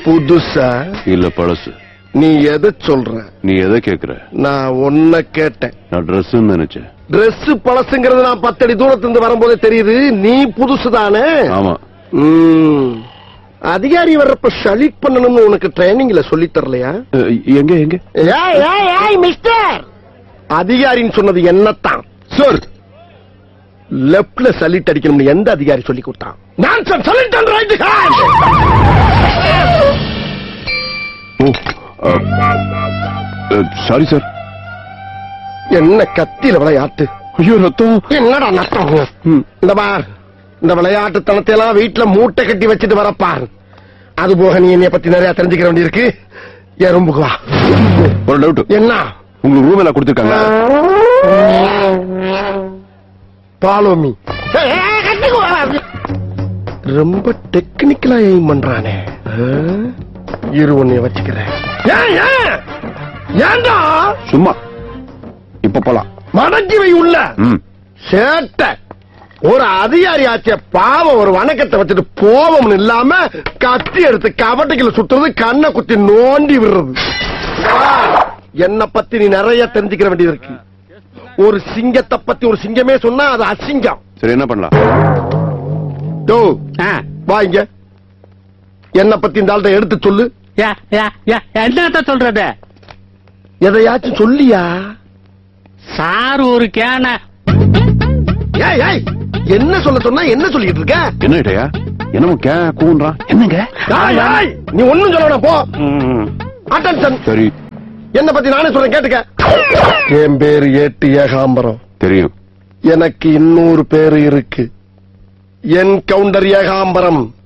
புதுசா இல்ல பழசு நீ எதை சொல்ற நீ எதை கேக்குற நான் ஒன்ன கேட்டேன் நான் Dress நினைச்சேன் Dress பழசுங்கிறது நான் பத்தடி தூரத்துல இருந்து வரும்போதே தெரியுது நீ புதுசு தானே ஆமா ம். அதிகாரி வர்றப்ப ஷலிட் பண்ணணும்னு உனக்கு ட்ரைனிங்ல சொல்லி தரலையா அஹ், எங்க எங்க ஏய் ஏய் ஏய் மிஸ்டர் அதிகாரின்னு சொன்னது என்னத்தான் சார் லெப்ட்ல சலிட் அடிக்கணும்னு எந்த அதிகாரி சொல்லி கொடுத்தான் நான் salute and right hand oh sorry sir என்ன கத்தியில விளையாட்டு ஐயோ ரத்தம் என்னடா நட்டம் ம். இந்த பார் இந்த விளையாட்டுத்தனத்தை எல்லாம் வீட்டுல மூட்டை கட்டி வச்சுட்டு வரப்பார் அது போக நீ என்னைய பத்தி நிறைய தெரிஞ்சுக்கிற வேண்டியிருக்கு எறும்புக்கு வா ஒரு டவுட் என்ன உங்களுக்கு ரூம் எல்லாம் கொடுத்துருக்காங்க பாலோமி ரொம்ப டெக்னிக்கலா எய்ம் பண்றானே ஆ? இரு உன்னைய வச்சுக்கிறேன் ஏன், ஏன்? ஏன்டா சும்மா இப்ப போலாம் மடக்கி வை உள்ள ம் சேட்டை ஒரு அதிகாரி ஆச்சே பாவம் ஒரு வணக்கத்தை வச்சுட்டு போவம் இல்லாம கத்தி எடுத்து கவட்டைக்குள்ள சுத்துறது கண்ணை குத்தி நோண்டி விடுறது என்ன பத்தி நீ நிறைய தெரிஞ்சுக்கிற வேண்டியது இருக்கு ஒரு சிங்கத்தை பத்தி ஒரு சிங்கமே சொன்னா அது அசிங்கம் சரி என்ன பண்ணலாம் டோ வா இங்க என்ன பத்தி இந்த ஆள்கிட்ட எடுத்து சொல்லு என்னத்த சொல்றது எதையாச்சும் சொல்லியா சார் ஒரு கேன ஏய் ஏய் என்ன சொல்ல சொன்னா என்ன சொல்லிட்டு இருக்க என்ன இடையா என்னமோ கே கூன்றான் என்னங்க ஏய், ஏய், நீ ஒண்ணும் சொல்ல வேணாம், போ ம், அட்டன்ஷன் சரி என்ன பத்தி நானே சொல்றேன் கேட்டுக்க என் பேரு ஏட்டு ஏகாம்பரம் தெரியும் எனக்கு இன்னொரு பேரு இருக்கு என் கவுண்டர் ஏகாம்பரம்